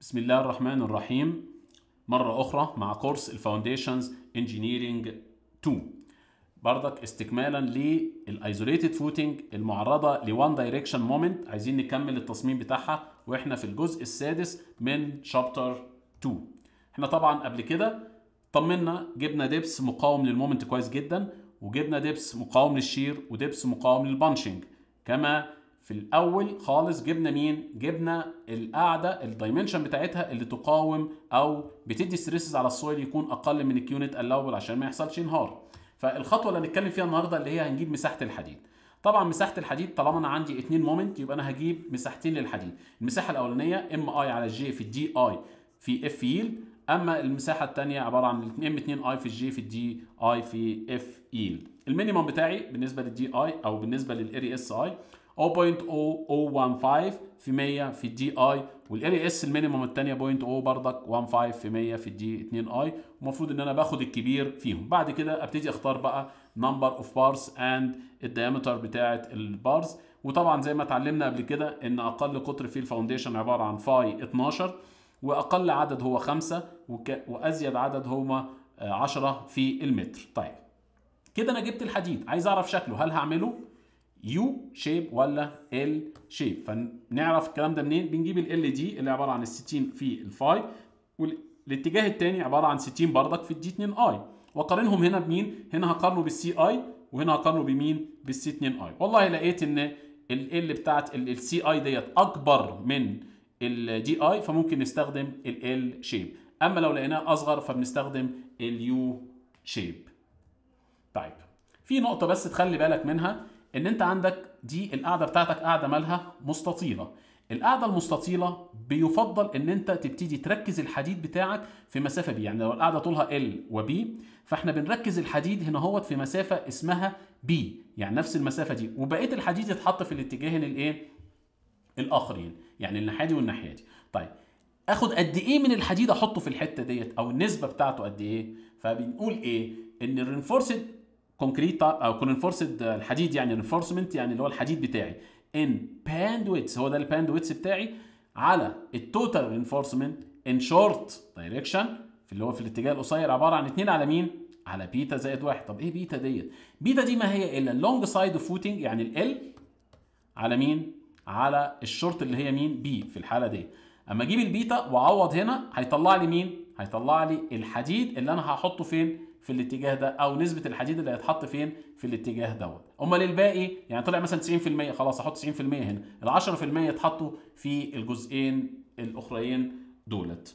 بسم الله الرحمن الرحيم مرة أخرى مع كورس الفاونديشنز انجينيرينج 2 بردك استكمالا للايزوليتد فوتنج المعرضة لوان دايركشن مومنت عايزين نكمل التصميم بتاعها واحنا في الجزء السادس من شابتر 2 احنا طبعا قبل كده طمنا جبنا دبس مقاوم للمومنت كويس جدا وجبنا دبس مقاوم للشير ودبس مقاوم للبانشنج كما في الاول خالص جبنا مين جبنا القاعده الدايمنشن بتاعتها اللي تقاوم او بتدي ستريسز على السويل يكون اقل من الكيونت الاول عشان ما يحصلش انهار فالخطوه اللي هنتكلم فيها النهارده اللي هي هنجيب مساحه الحديد طبعا مساحه الحديد طالما انا عندي اتنين مومنت يبقى انا هجيب مساحتين للحديد المساحه الاولانيه ام اي على جي في الدي اي في اف ييلد اما المساحه الثانيه عباره عن ام 2 اي في الجي في الدي اي في اف ييلد المينيمم بتاعي بالنسبه للدي اي او بالنسبه للاري اس اي 0.0015 في 100 في الدي اي والاري اس المينيمم الثانيه 0.0 بردك 15 في 100 في الدي 2 اي المفروض ان انا باخد الكبير فيهم بعد كده ابتدي اختار بقى نمبر اوف بارز اند الدايمتر بتاعه البارز وطبعا زي ما اتعلمنا قبل كده ان اقل قطر في الفاونديشن عباره عن فاي 12 واقل عدد هو 5 وك... وازيد عدد هما 10 في المتر طيب كده انا جبت الحديد عايز اعرف شكله هل هعمله يو شيب ولا ال شيب فنعرف الكلام ده منين بنجيب ال دي اللي عباره عن ال 60 في الفاي والاتجاه الثاني عباره عن 60 بردك في الدي 2 اي واقارنهم هنا بمين هنا هقارنه بالسي اي وهنا هقارنه بمين بالسي 2 اي والله لقيت ان ال بتاعت السي اي ديت اكبر من الدي اي فممكن نستخدم ال شيب اما لو لقيناه اصغر فبنستخدم اليو شيب طيب في نقطه بس تخلي بالك منها ان انت عندك دي القاعده بتاعتك قاعده مالها مستطيله القاعده المستطيله بيفضل ان انت تبتدي تركز الحديد بتاعك في مسافه بي يعني لو القاعده طولها ال وبي فاحنا بنركز الحديد هنا هوت في مسافه اسمها بي يعني نفس المسافه دي وبقيه الحديد يتحط في الاتجاهين الايه الاخرين يعني الناحيه دي والناحيه دي طيب اخد قد ايه من الحديد احطه في الحته ديت او النسبه بتاعته قد ايه فبنقول ايه ان الرينفورسد كونكريت او كونفورسد الحديد يعني رينفورسمنت يعني اللي هو الحديد بتاعي ان باند ويتس هو ده الباند ويتس بتاعي على التوتال رينفورسمنت ان شورت دايركشن في اللي هو في الاتجاه القصير عباره عن 2 على مين؟ على بيتا زائد واحد طب ايه بيتا ديت؟ بيتا دي ما هي الا اللونج سايد اوف فوتنج يعني ال على مين؟ على الشورت اللي هي مين؟ بي في الحاله دي اما اجيب البيتا واعوض هنا هيطلع لي مين؟ هيطلع لي الحديد اللي انا هحطه فين؟ في الاتجاه ده او نسبه الحديد اللي هيتحط فين في الاتجاه دوت امال الباقي يعني طلع مثلا 90% خلاص احط 90% هنا ال 10% يتحطوا في الجزئين الاخرين دولت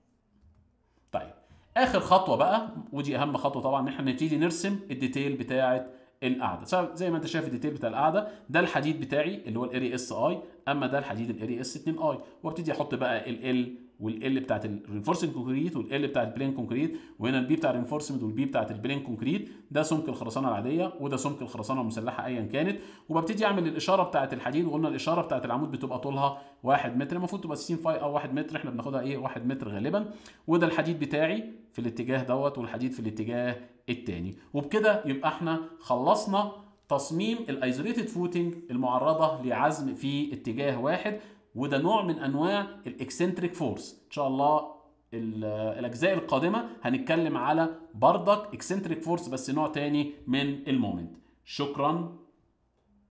طيب اخر خطوه بقى ودي اهم خطوه طبعا ان احنا نبتدي نرسم الديتيل بتاعه القاعده زي ما انت شايف الديتيل بتاع القاعده ده الحديد بتاعي اللي هو الاري اس اي اما ده الحديد الاري اس 2 اي وابتدي احط بقى ال ال والال بتاعت الرينفورسنج كونكريت والال بتاعت البلين كونكريت وهنا البي بتاع الرينفورسمنت والبي بتاعت البلين كونكريت ده سمك الخرسانه العاديه وده سمك الخرسانه المسلحه ايا كانت وببتدي اعمل الاشاره بتاعت الحديد وقلنا الاشاره بتاعت العمود بتبقى طولها 1 متر المفروض تبقى 60 فاي او 1 متر احنا بناخدها ايه 1 متر غالبا وده الحديد بتاعي في الاتجاه دوت والحديد في الاتجاه الثاني وبكده يبقى احنا خلصنا تصميم الايزوليتد فوتنج المعرضه لعزم في اتجاه واحد وده نوع من انواع الاكسنتريك فورس ان شاء الله الاجزاء القادمه هنتكلم على بردك اكسنتريك فورس بس نوع تاني من المومنت شكرا